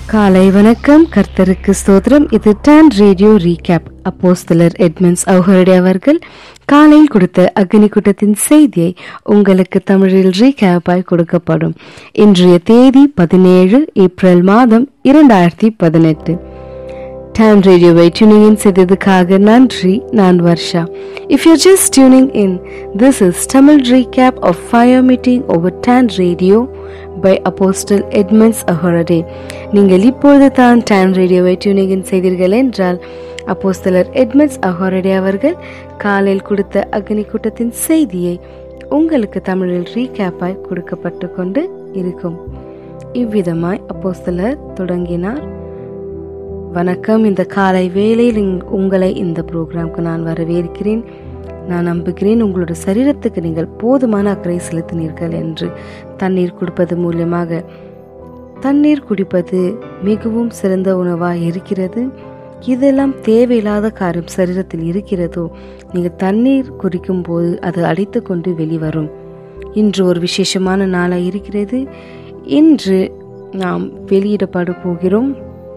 காலை வணக்கம் கர்த்தருக்கு ஸ்தோத்திரம் இது டான் ரேடியோ ரீகேப் அப்போஸ்தலர் எட்மண்ட்ஸ் அவர்களுடைய அவர்கள் காலையில் கொடுத்த அக்னி கூட்டத்தின் செய்தியை உங்களுக்கு தமிழில் ரீகேப்பாய் கொடுக்கப்படும் இன்றைய தேதி பதினேழு ஏப்ரல் மாதம் இரண்டாயிரத்தி பதினெட்டு டான் ரேடியோவை tuning in செய்ததுக்காக நன்றி நான் Varsha if you just tuning in this is Tamil recap of fire meeting over Dawn radio by apostle Edmunds அஹரடே நீங்கள் இப்பொழுது தான் டான் ரேடியோவை டியூனிங் இன் செய்தீர்கள் என்றால் அப்போஸ்தலர் எட்மண்ட்ஸ் அஹரடே அவர்கள் காலையில் கொடுத்த அக்னி கூட்டத்தின் செய்தியை உங்களுக்கு தமிழில் ரீகேப்பாய் கொடுக்கப்பட்டு கொண்டு இருக்கும் இவ்விதமாய் அப்போஸ்தலர் தொடங்கினார் வணக்கம் இந்த காலை வேளையில் இங்- உங்களை இந்த ப்ரோக்ராம்க்கு நான் வரவேற்கிறேன் நான் நம்புகிறேன் உங்களோட சரீரத்துக்கு நீங்கள் போதுமான அக்கறை செலுத்தினீர்கள் என்று தண்ணீர் குடிப்பது மூலியமாக தண்ணீர் குடிப்பது மிகவும் சிறந்த உணவாக இருக்கிறது இதெல்லாம் தேவையில்லாத காரியம் சரீரத்தில் இருக்கிறதோ நீங்கள் தண்ணீர் குடிக்கும் போது அது அடித்து கொண்டு வெளிவரும் இன்று ஒரு விசேஷமான நாளாக இருக்கிறது இன்று நாம் வெளியிடப்பட போகிறோம்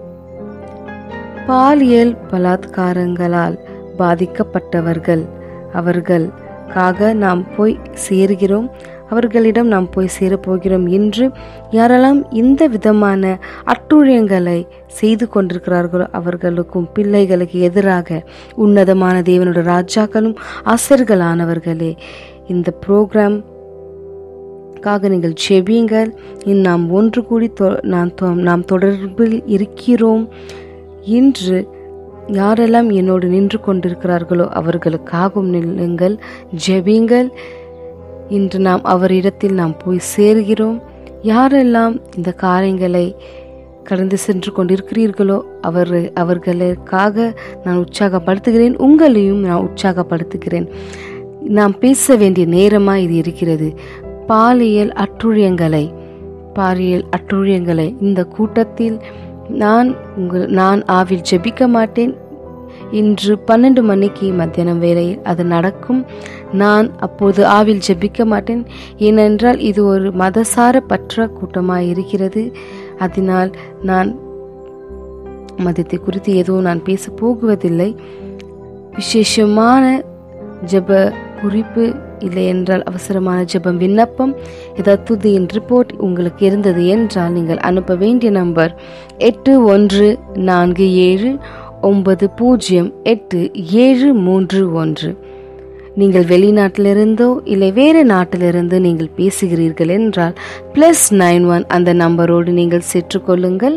பாலியல் பலாத்காரங்களால் பாதிக்கப்பட்டவர்கள் அவர்களுக்காக நாம் போய் சேருகிறோம் அவர்களிடம் நாம் போய் சேரப்போகிறோம் என்று யாரெல்லாம் இந்த விதமான அட்டுழியங்களை செய்து கொண்டிருக்கிறார்களோ அவர்களுக்கும் பிள்ளைகளுக்கு எதிராக உன்னதமான தேவனோட ராஜாக்களும் ஆசர்களானவர்களே இந்த ப்ரோக்ராம் காக நீங்கள் செபியுங்கள் இன்று நாம் ஒன்று கூடி தொ- நாம் தொ- நாம் தொடர்பில் இருக்கிறோம் இன்று யாரெல்லாம் என்னோடு நின்று கொண்டிருக்கிறார்களோ அவர்களுக்காகவும் நில்லுங்கள் ஜெபியுங்கள் இன்று நாம் அவரிடத்தில் நாம் போய் சேர்கிறோம் யாரெல்லாம் இந்த காரியங்களை கடந்து சென்று கொண்டிருக்கிறீர்களோ அவர் அவர்களுக்காக நான் உற்சாகப்படுத்துகிறேன் உங்களையும் நான் உற்சாகப்படுத்துகிறேன் நாம் பேச வேண்டிய நேரமா இது இருக்கிறது பாலியல் அட்டுழியங்களை பாலியல் அட்டுழியங்களை இந்த கூட்டத்தில் நான் உங்கள் நான் ஆவில் ஜெபிக்க மாட்டேன் இன்று பன்னெண்டு மணிக்கு மத்தியானம் வேளையில் அது நடக்கும் நான் அப்போது ஆவில் ஜெபிக்க மாட்டேன் ஏனென்றால் இது ஒரு மதசார பற்ற கூட்டமாக இருக்கிறது அதனால் நான் மதத்தை குறித்து எதுவும் நான் பேச போகுவதில்லை விசேஷமான ஜெப குறிப்பு இல்லை என்றால் அவசரமான ஜெபம் விண்ணப்பம் ஏதாவது துதியின் ரிப்போர்ட் உங்களுக்கு இருந்தது என்றால் நீங்கள் அனுப்ப வேண்டிய நம்பர் எட்டு ஒன்று நான்கு ஏழு ஒன்பது பூஜ்ஜியம் எட்டு ஏழு மூன்று ஒன்று நீங்கள் வெளிநாட்டிலிருந்தோ இல்லை வேறு நாட்டிலிருந்து நீங்கள் பேசுகிறீர்கள் என்றால் ப்ளஸ் நைன் ஒன் அந்த நம்பரோடு நீங்கள் செற்றுக்கொள்ளுங்கள்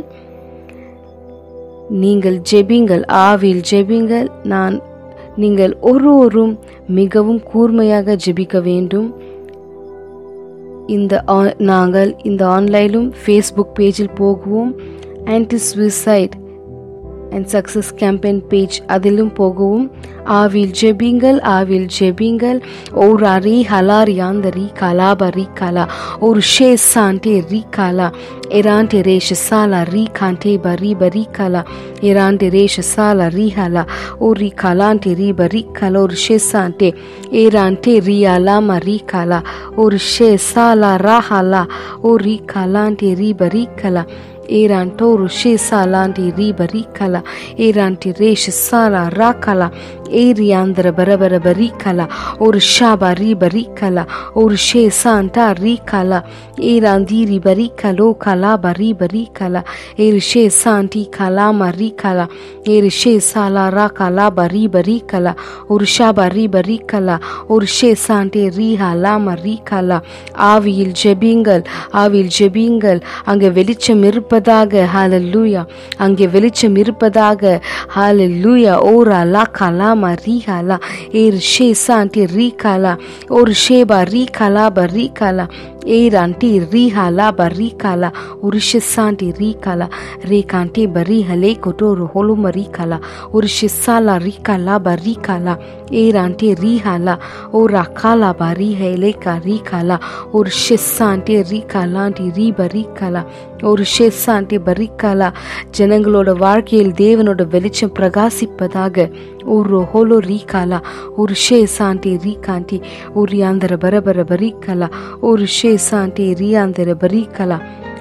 நீங்கள் ஜெபிங்கள் ஆவில் ஜெபிங்கள் நான் நீங்கள் ஒருவரும் மிகவும் கூர்மையாக ஜெபிக்க வேண்டும் இந்த ஆ- நாங்கள் இந்த ஆன்லைனிலும் ஃபேஸ்புக் பேஜில் போகுவோம் anti suicide and success campaign page அதிலும் போகவும் ஆவில் ஜெபிங்கள் ஆவில் ஜெபிங்கள் ஓர் அரி ஹலார் யாந்த ரீ கலா பரி கலா ஒரு ஷே சாண்டே ரீ கலா எராண்டே ரேஷ சாலா ரீ காண்டே பரி பரி கலா எராண்டே ரேஷ சாலா ரீ ஹலா ஓ ரீ கலாண்டே ரீ பரி கலா ஒரு ஷே சாண்டே ஏராண்டே ரீ அலாமா ரீ கலா ஒரு ஷே சாலா ரா ஹலா ஓ ரீ கலாண்டே ரீ பரி கலா Erantoru shesalanti ribarikala, eranti resh sala rakala, eriandra barabara barikala, or shaba ribarikala, or she santa rikala, erandiri barikalo kala baribarikala, er she santi kalama rikala, er she sala rakala baribarikala, or shaba ribarikala, or she sante riha lama rikala, ஆவியில் ஜெபியுங்கள் ஆவியில் ஜெபியுங்கள் அங்கே வெளிச்சம் இருப்பதாக ஹalleluya அங்கே வெளிச்சம் இருப்பதாக ஹalleluya ஓரா லா கலாமா ரீஹாலா ஏர் ஷே சாண்டி ரீகாலா ஒரு ஷேபா ரீகாலா பரீகாலா ஏர் ஆண்டி ரீஹாலா பரீகாலா ஒரு ஷிசாண்டி ரீகாலா ரேகாண்டி பரீஹலே கொட்டோரு ஹொலும ரீகாலா ஒரு ஷிசாலா ரீகாலா பரீகாலா ஏர் ஆண்டி ரீஹாலா ஒரு அக்காலா பரீஹலே கா ரீகாலா ஒரு ஷிசாண்டி ரீகாலாண்டி ரீ பரீகாலா ஒரு ஷெஸ்ஸாண்டி பரிக்காலா ஜனங்களோட வாழ்க்கையில் தேவனோட வெளிச்சம் பிரகாசிப்பதாக ஒரு ஹோலோ ரீகாலா ஒரு ஷே சாண்டி ரீகாண்டி ஒரு யாந்தர பரபர பரிக்கலா ஒரு ஷே சாண்டி ரியாந்தர பரிக்கலா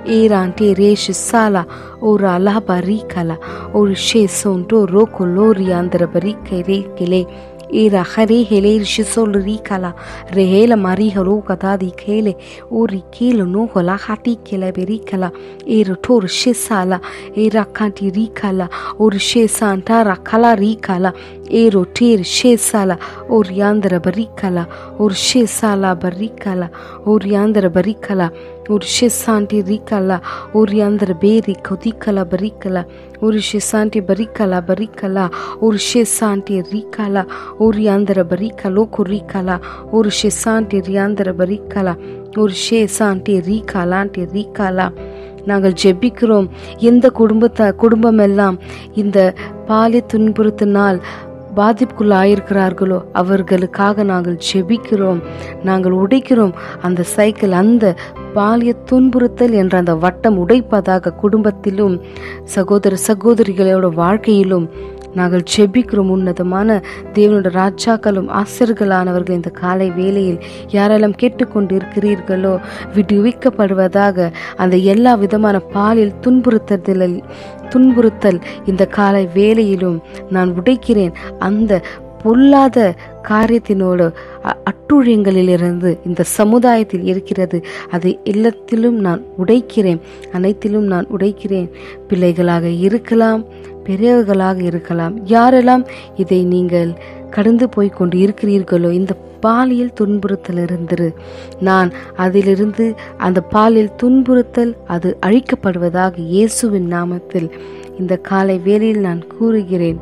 ஏரான்டே ரேஷு சாலா ஒரு அலா பரிக்கலா ஒரு ஷே சோன்டோ ரோக்கோ லோரி ஆந்திர பரிக்கை ரேக்கிலே era hare hele shisol rikala rehela marihalo katadi kele ori kelo no hola hati kele berikala era tor shisala era kanti rikala or shesanta rakala rikala ero ter shesala or yandra barikala or shesala barikala or yandra barikala ஒரு ஷெசாண்டி ரீக்கலா ஒரு அந்த பேரி கொதிக்கலா பரிக்கலா ஒரு ஷெசாண்டி பரிக்கலா பரிக்கலா ஒரு ஷெசாண்டி ரீக்கலா ஒரு யாந்திர பரிக்கலோ குறிக்கலா ஒரு ஷெசாண்டி ரியாந்திர பரிக்கலா ஒரு ஷேசாண்டி ரீக்கலாண்டி ரீக்கலா நாங்கள் ஜெபிக்கிறோம் எந்த குடும்பத்தை குடும்பம் எல்லாம் இந்த பாலிய துன்புறுத்தினால் பாதிப்புக்குள்ளாயிருக்கிறார்களோ அவர்களுக்காக நாங்கள் ஜெபிக்கிறோம் நாங்கள் உடைக்கிறோம் அந்த சைக்கிள் அந்த பாலிய துன்புறுத்தல் என்ற அந்த வட்டம் உடைப்பதாக குடும்பத்திலும் சகோதர சகோதரிகளோட வாழ்க்கையிலும் நாங்கள் ஜெபிக்கிறோம் உன்னதமான தேவனோட ராஜாக்களும் ஆசிரியர்களானவர்கள் இந்த காலை வேளையில் யாரெல்லாம் கேட்டுக்கொண்டு இருக்கிறீர்களோ விடுவிக்கப்படுவதாக அந்த எல்லா விதமான பாலியல் துன்புறுத்தலில் துன்புறுத்தல் இந்த காலை வேளையிலும் நான் உடைக்கிறேன் அந்த பொல்லாத காரியத்தினோடு அட்டுழியங்களிலிருந்து இந்த சமுதாயத்தில் இருக்கிறது அதை எல்லாத்திலும் நான் உடைக்கிறேன் அனைத்திலும் நான் உடைக்கிறேன் பிள்ளைகளாக இருக்கலாம் பெரியவர்களாக இருக்கலாம் யாரெல்லாம் இதை நீங்கள் கடந்து போய் கொண்டு இருக்கிறீர்களோ இந்த பாலியல் துன்புறுத்தலிருந்து நான் அதிலிருந்து அந்த பாலியல் துன்புறுத்தல் அது அழிக்கப்படுவதாக இயேசுவின் நாமத்தில் இந்த காலை வேளையில் நான் கூறுகிறேன்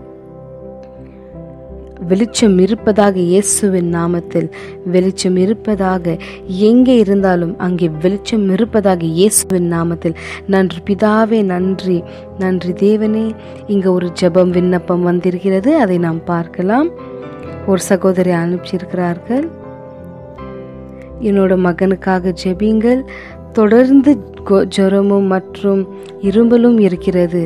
வெளிச்சம் இருப்பதாக இயேசுவின் நாமத்தில் வெளிச்சம் இருப்பதாக எங்கே இருந்தாலும் அங்கே வெளிச்சம் இருப்பதாக இயேசுவின் நாமத்தில் நன்றி பிதாவே நன்றி நன்றி தேவனே இங்க ஒரு ஜெபம் விண்ணப்பம் வந்திருக்கிறது அதை நாம் பார்க்கலாம் ஒரு சகோதரி அனுப்பிச்சிருக்கிறார்கள் என்னோட மகனுக்காக ஜெபிங்கள் தொடர்ந்து ஜுரமும் மற்றும் இரும்பலும் இருக்கிறது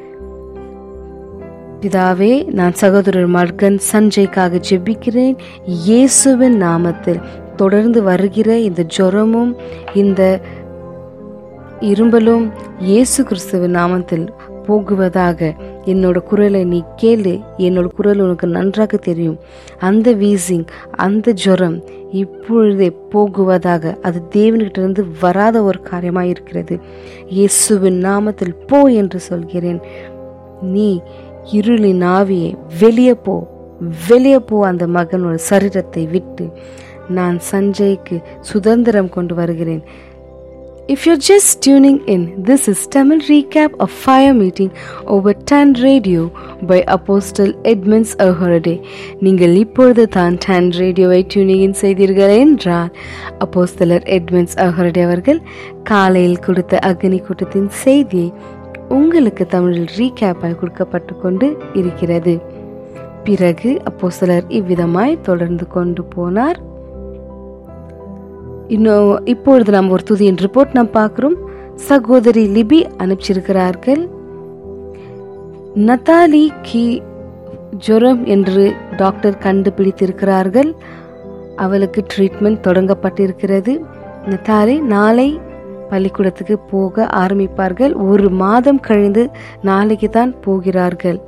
பிதாவே நான் சகோதரர் மர்கன் சஞ்சய்க்காக ஜெபிக்கிறேன் இயேசுவின் நாமத்தில் தொடர்ந்து வருகிற இந்த ஜுரமும் இந்த இரும்பலும் இயேசு கிறிஸ்துவின் நாமத்தில் போகுவதாக என்னோட குரலை நீ கேளு என்னோட குரல் உனக்கு நன்றாக தெரியும் அந்த வீசிங் அந்த ஜுரம் இப்பொழுதே போகுவதாக அது தேவன்கிட்ட வராத ஒரு காரியமாக இருக்கிறது இயேசுவின் நாமத்தில் போ என்று சொல்கிறேன் நீ இருளின் ஆவியை வெளியே போ வெளியே போ அந்த மகனோட சரீரத்தை விட்டு நான் சஞ்சய்க்கு சுதந்திரம் கொண்டு வருகிறேன் If you're just tuning in, this is Tamil recap of Fire Meeting over 10 Radio by Apostle Edmonds Ahorade. நீங்கள் இப்பொழுது தான் 10 ரேடியோவை டியூனிங் இன் செய்தீர்கள் என்றால் அப்போஸ்தலர் எட்மண்ட்ஸ் அஹரடே அவர்கள் காலையில் கொடுத்த அக்னி கூட்டத்தின் செய்தியை உங்களுக்கு தமிழில் ரீகேப்பாய் கொடுக்கப்பட்டு கொண்டு இருக்கிறது பிறகு அப்போஸ்தலர் இவ்விதமாய் தொடர்ந்து கொண்டு போனார் இன்னும் இப்பொழுது நாம் ஒரு துதியின் ரிப்போர்ட் நாம் பார்க்கிறோம் சகோதரி லிபி அனுப்பிச்சிருக்கிறார்கள் நத்தாலி கி ஜுரம் என்று டாக்டர் கண்டுபிடித்திருக்கிறார்கள் அவளுக்கு ட்ரீட்மெண்ட் தொடங்கப்பட்டிருக்கிறது நத்தாலி நாளை பள்ளிக்கூடத்துக்கு போக ஆரம்பிப்பார்கள் ஒரு மாதம் கழிந்து நாளைக்கு தான் போகிறார்கள்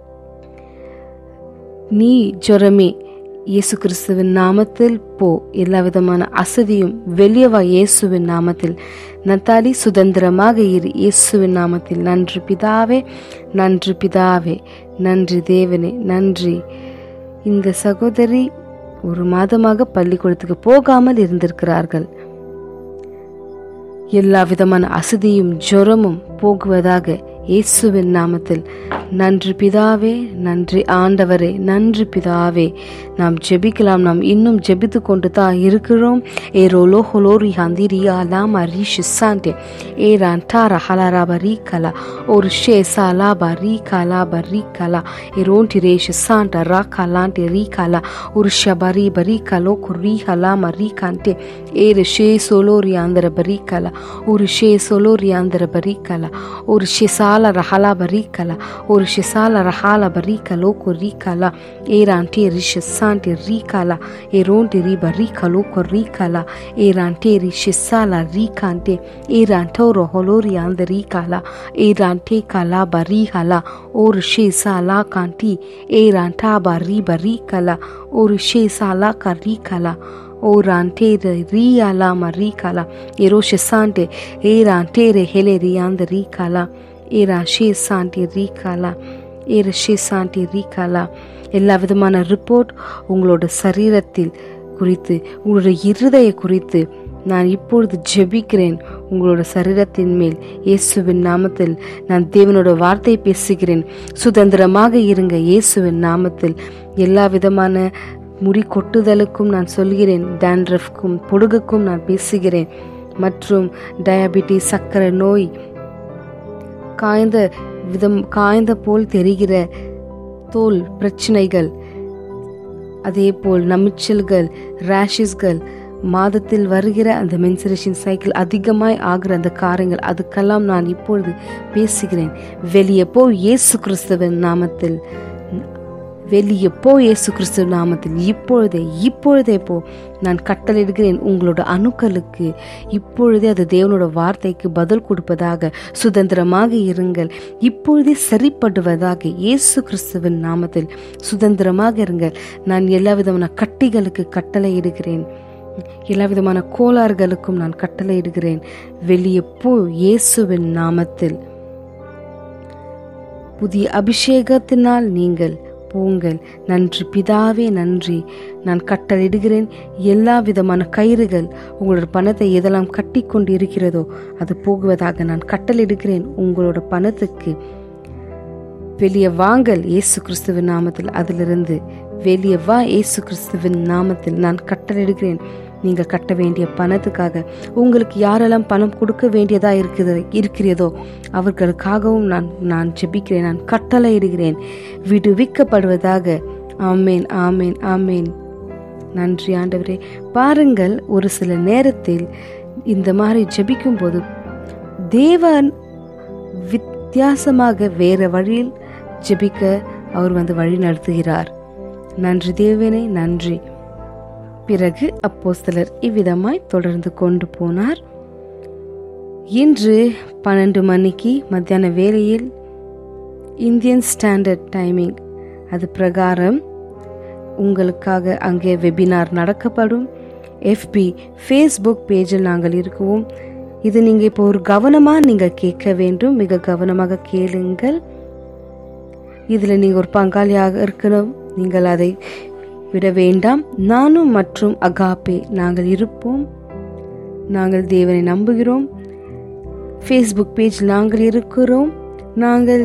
நீ ஜொரமே இயேசு கிறிஸ்துவின் நாமத்தில் போ எல்லா விதமான அசதியும் வெளியவா இயேசுவின் நாமத்தில் நத்தாலி சுதந்திரமாக இரு இயேசுவின் நாமத்தில் நன்றி பிதாவே நன்றி பிதாவே நன்றி தேவனே நன்றி இந்த சகோதரி ஒரு மாதமாக பள்ளிக்கூடத்துக்கு போகாமல் இருந்திருக்கிறார்கள் எல்லா விதமான அசதியும் ஜுரமும் போகுவதாக இயேசுவின் நாமத்தில் நன்றி பிதாவே நன்றி ஆண்டவரே நன்றி பிதாவே நாம் ஜெபிக்கலாம் நாம் இன்னும் ஜெபித்து கொண்டு தான் இருக்கிறோம் ஏ ரோலோ ஹொலோரி ஹந்திரி அலாமா ரிஷி சாண்டே ஏ ரான்டாரா ஹலாரா பரி கலா ஒரு ஷே சாலா பரி கலா பரி கலா ஏ ரோண்டி ரேஷ் சாண்டா ரா கலாண்டே ரீ கலா ஒரு ஷபரி பரி கலோ குரி ஹலா மரி காண்டே ஏறு ஷே சோலோரி ஆந்திர பரி கலா ஒரு ஷே சோலோரி ஆந்திர பரி கலா ஒரு ஷே சால ரஹலா பரி கலா ஒரு ஒரு ஷிசால ரஹால பரீகா லோகோ ரீகாலா ஏரான்டே ரிஷசான்டே ரீகாலா ஏரோன்டே ரீப ரீகா லோகோ ரீகாலா ஏரான்டே ரிஷிசாலா ரீகான்டே ஏரான்டோரோ ஹொலோரி அந்த ரீகாலா ஏரான்டே கலா பரீஹலா ஒரு ஷேசாலா காண்டி ஏரான்டா பரீப ரீகலா ஒரு ஷேசாலா கரீகலா orante riala maricala eroshe sante erante hele riande ricala era she sante ricala era she sante ricala எல்லா விதமான ரிப்போர்ட் உங்களோட சரீரத்தில் குறித்து உங்களுடைய இருதய குறித்து நான் இப்பொழுது ஜெபிக்கிறேன் உங்களோட சரீரத்தின் மேல் இயேசுவின் நாமத்தில் நான் தேவனோட வார்த்தை பேசுகிறேன் சுதந்திரமாக இருங்க இயேசுவின் நாமத்தில் எல்லா விதமான முடி கொட்டுதலுக்கும் நான் சொல்கிறேன் டேண்ட்ரஃப்க்கும் பொடுகுக்கும் நான் பேசுகிறேன் மற்றும் டயபிட்டிஸ் சர்க்கரை நோய் காய்ந்த விதம் காய்ந்த போல் தெரிகிற தோல் பிரச்சனைகள் அதே போல் நமிச்சல்கள் ரேஷஸ்கள் மாதத்தில் வருகிற அந்த மென்சுரேஷன் சைக்கிள் அதிகமாய் ஆகிற அந்த காரியங்கள் அதுக்கெல்லாம் நான் இப்பொழுது பேசுகிறேன் வெளியே போ இயேசு கிறிஸ்துவின் நாமத்தில் வெளியே போ இயேசு கிறிஸ்து நாமத்தில் இப்பொழுதே இப்பொழுதே போ நான் கட்டளையிடுகிறேன் உங்களோட அணுக்களுக்கு இப்பொழுதே அது தேவனோட வார்த்தைக்கு பதில் கொடுப்பதாக சுதந்திரமாக இருங்கள் இப்பொழுதே சரிப்படுவதாக இயேசு கிறிஸ்துவின் நாமத்தில் சுதந்திரமாக இருங்கள் நான் எல்லா விதமான கட்டிகளுக்கு கட்டளையிடுகிறேன் எல்லா விதமான கோளாறுகளுக்கும் நான் கட்டளையிடுகிறேன் வெளியே போ இயேசுவின் நாமத்தில் புதிய அபிஷேகத்தினால் நீங்கள் போங்கள் நன்றி பிதாவே நன்றி நான் கட்டளிடுகிறேன் எல்லா விதமான கயிறுகள் உங்களோட பணத்தை எதெல்லாம் கட்டி கொண்டு இருக்கிறதோ அது போகுவதாக நான் கட்டளிடுகிறேன் உங்களோட பணத்துக்கு வெளியே வாங்கல் இயேசு கிறிஸ்துவின் நாமத்தில் அதிலிருந்து வெளியே வா இயேசு கிறிஸ்துவின் நாமத்தில் நான் கட்டளிடுகிறேன் நீங்கள் கட்ட வேண்டிய பணத்துக்காக உங்களுக்கு யாரெல்லாம் பணம் கொடுக்க வேண்டியதா இருக்குது இருக்கிறதோ அவர்களுக்காகவும் நான் நான் ஜெபிக்கிறேன் நான் கட்டளையிடுகிறேன் விடுவிக்கப்படுவதாக ஆமேன் ஆமேன் ஆமேன் நன்றி ஆண்டவரே பாருங்கள் ஒரு சில நேரத்தில் இந்த மாதிரி ஜெபிக்கும் போது தேவன் வித்தியாசமாக வேற வழியில் ஜெபிக்க அவர் வந்து வழி நடத்துகிறார் நன்றி தேவனே நன்றி பிறகு அப்போஸ்தலர் இவ்விதமாய் தொடர்ந்து கொண்டு போனார் இன்று பன்னெண்டு மணிக்கு மத்தியான வேளையில் இந்தியன் ஸ்டாண்டர்ட் டைமிங் அது பிரகாரம் உங்களுக்காக அங்கே வெபினார் நடக்கப்படும் எஃபி ஃபேஸ்புக் பேஜில் நாங்கள் இருக்குவோம் இது நீங்கள் இப்போ ஒரு கவனமாக நீங்கள் கேட்க வேண்டும் மிக கவனமாக கேளுங்கள் இதில் நீங்கள் ஒரு பங்காளியாக இருக்கணும் நீங்கள் அதை விட வேண்டாம் நானும் மற்றும் அகாப்பே நாங்கள் இருப்போம் நாங்கள் தேவனை நம்புகிறோம் ஃபேஸ்புக் பேஜ் நாங்கள் இருக்கிறோம் நாங்கள்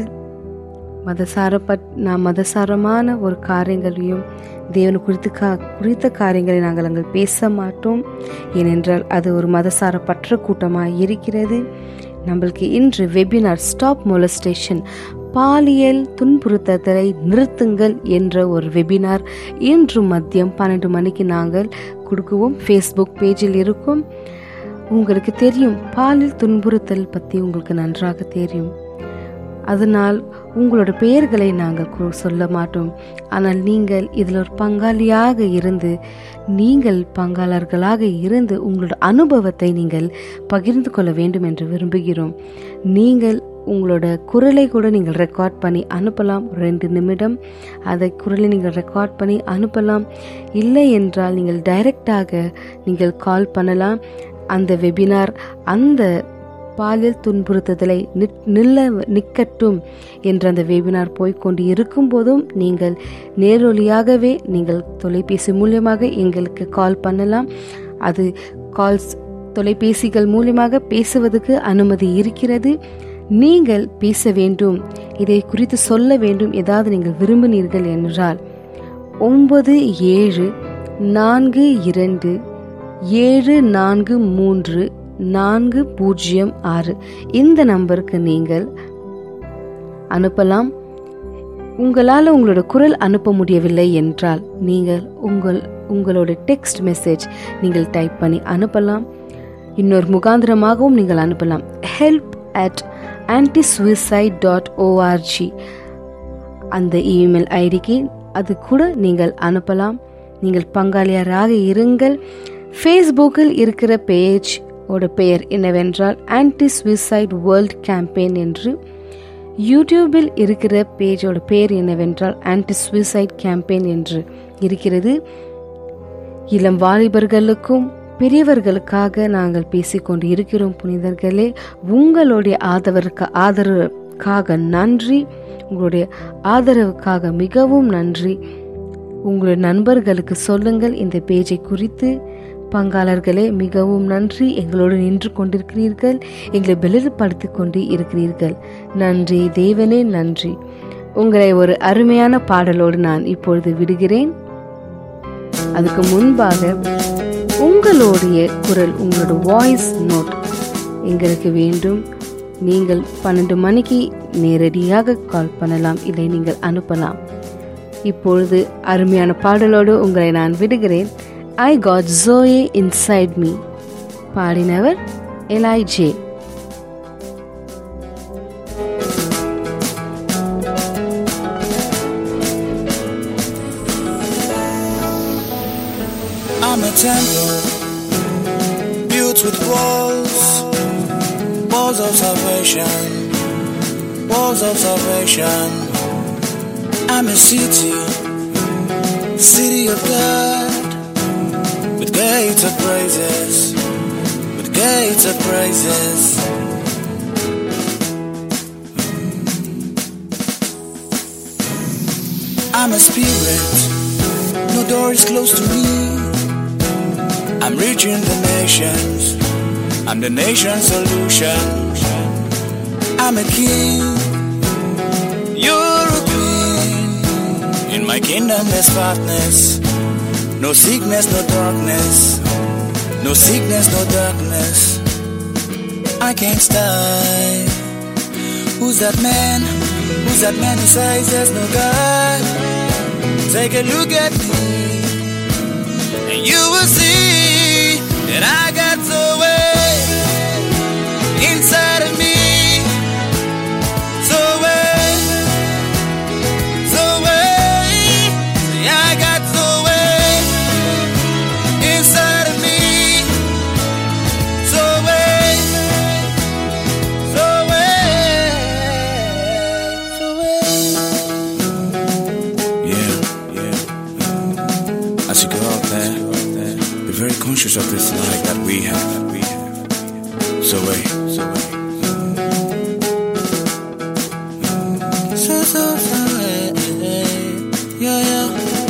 மதசாரப்பட் நான் மதசாரமான ஒரு காரியங்களையும் தேவன் குறித்து கா குறித்த காரியங்களை நாங்கள் அங்கே பேச மாட்டோம் ஏனென்றால் அது ஒரு மதசார பற்ற கூட்டமாக இருக்கிறது நம்மளுக்கு இன்று வெபினார் ஸ்டாப் மொலஸ்டேஷன் பாலியல் துன்புறுத்தலை நிறுத்துங்கள் என்ற ஒரு வெபினார் இன்று மதியம் பன்னெண்டு மணிக்கு நாங்கள் கொடுக்குவோம் ஃபேஸ்புக் பேஜில் இருக்கும் உங்களுக்கு தெரியும் பாலியல் துன்புறுத்தல் பற்றி உங்களுக்கு நன்றாக தெரியும் அதனால் உங்களோட பெயர்களை நாங்கள் சொல்ல மாட்டோம் ஆனால் நீங்கள் இதில் ஒரு பங்காளியாக இருந்து நீங்கள் பங்காளர்களாக இருந்து உங்களோட அனுபவத்தை நீங்கள் பகிர்ந்து கொள்ள வேண்டும் என்று விரும்புகிறோம் நீங்கள் உங்களோட குரலை கூட நீங்கள் ரெக்கார்ட் பண்ணி அனுப்பலாம் ரெண்டு நிமிடம் அதை குரலை நீங்கள் ரெக்கார்ட் பண்ணி அனுப்பலாம் இல்லை என்றால் நீங்கள் டைரக்டாக நீங்கள் கால் பண்ணலாம் அந்த வெபினார் அந்த பாலியல் துன்புறுத்துதலை நில்ல நிக்கட்டும் என்ற அந்த வெபினார் போய்கொண்டு இருக்கும் போதும் நீங்கள் நேரொலியாகவே நீங்கள் தொலைபேசி மூலியமாக எங்களுக்கு கால் பண்ணலாம் அது கால்ஸ் தொலைபேசிகள் மூலியமாக பேசுவதற்கு அனுமதி இருக்கிறது நீங்கள் பேச வேண்டும் இதை குறித்து சொல்ல வேண்டும் ஏதாவது நீங்கள் விரும்பினீர்கள் என்றால் ஒன்பது ஏழு நான்கு இரண்டு ஏழு நான்கு மூன்று நான்கு பூஜ்ஜியம் ஆறு இந்த நம்பருக்கு நீங்கள் அனுப்பலாம் உங்களால் உங்களோட குரல் அனுப்ப முடியவில்லை என்றால் நீங்கள் உங்கள் உங்களோட டெக்ஸ்ட் மெசேஜ் நீங்கள் டைப் பண்ணி அனுப்பலாம் இன்னொரு முகாந்திரமாகவும் நீங்கள் அனுப்பலாம் help at anti suicide dot ORG அந்த இமெயில் ஐடிக்கு அது கூட நீங்கள் அனுப்பலாம் நீங்கள் பங்காளியராக இருங்கள் ஃபேஸ்புக்கில் இருக்கிற பேஜ் ஓட பெயர் என்னவென்றால் ஆன்டி சுவிசைட் வேர்ல்ட் கேம்பெயின் என்று யூடியூபில் இருக்கிற பேஜோட பேர் என்னவென்றால் ஆன்டி சுவிசைட் கேம்பெயின் என்று இருக்கிறது இளம் வாலிபர்களுக்கும் பெரியவர்களுக்காக நாங்கள் பேசிக்கொண்டு இருக்கிறோம் புனிதர்களே உங்களுடைய ஆதரவுக்கு ஆதரவுக்காக நன்றி உங்களுடைய ஆதரவுக்காக மிகவும் நன்றி உங்களுடைய நண்பர்களுக்கு சொல்லுங்கள் இந்த பேஜை குறித்து பங்காளர்களே மிகவும் நன்றி எங்களோடு நின்று கொண்டிருக்கிறீர்கள் எங்களை பலப்படுத்தி கொண்டு இருக்கிறீர்கள் நன்றி தேவனே நன்றி உங்களை ஒரு அருமையான பாடலோடு நான் இப்பொழுது விடுகிறேன் அதுக்கு முன்பாக உங்களுடைய குரல் உங்களோட வாய்ஸ் நோட் எங்களுக்கு வேண்டும் நீங்கள் பன்னெண்டு மணிக்கு நேரடியாக கால் பண்ணலாம் இல்லை நீங்கள் அனுப்பலாம் இப்பொழுது அருமையான பாடலோடு உங்களை நான் விடுகிறேன் I got joy inside me பாடினவர் Eloy J I'm a temple built with walls, walls of salvation, walls of salvation. I'm a city, city of God, with gates of praises, with gates of praises. I'm a spirit, no door is closed to me. I'm reaching the nations. I'm the nation's solution. I'm a king. You're a queen. In my kingdom there's fatness. No sickness, no darkness. No sickness, no darkness. I can't stay. Who's that man? Who's that man who says there's no God? Take a look at me and you will see that I got the way inside of me. So way, so way, yeah, I got the way inside of me. So way, so way, so way. Yeah, yeah. As you go out there, be very conscious of this life that we have. So wait, so wait. So so so yeah yeah.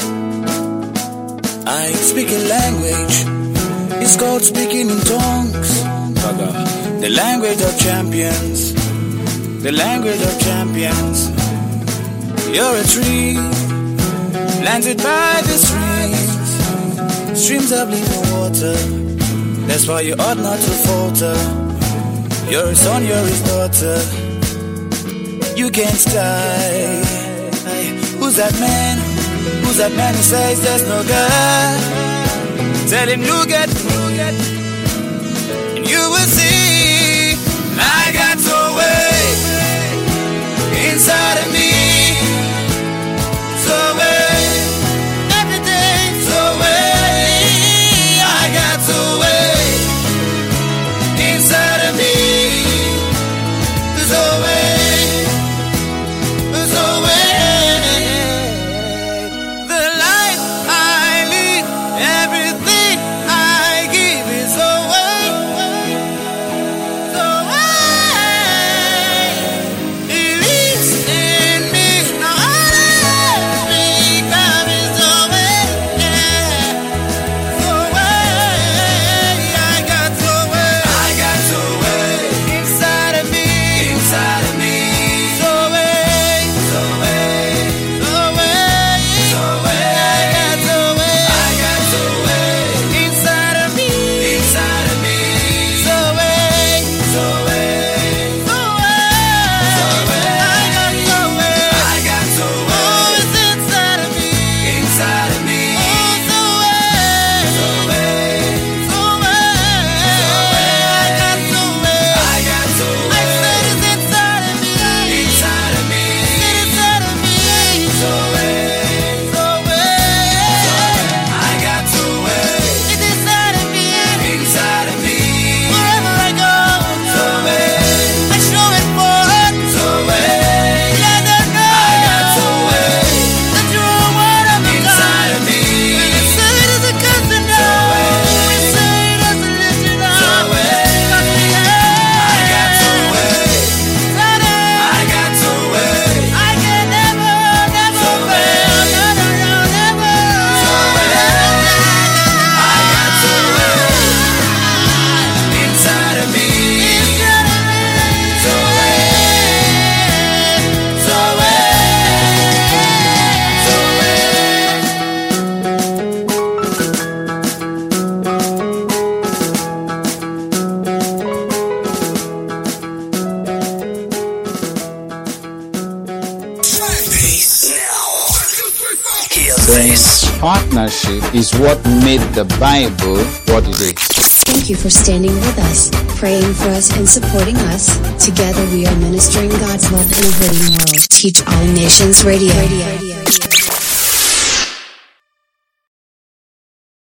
I speak a language. It's called speaking in tongues. The language of champions. The language of champions. You're a tree planted by the streams. Streams of living water. That's why you ought not to falter. You're his son, you're his daughter. You can't stay. Who's that man? Who's that man who says there's no God? Tell him, look at me. And you will see I got so way inside of me. So way, every day, so way, I got so way inside of me. So way, so way, the life I lead, everything I give is so way, so way. It leads and This partnership is what made the Bible what it is. Thank you for standing with us, praying for us, and supporting us. Together we are ministering God's love in a hurting world. Teach All Nations Radio.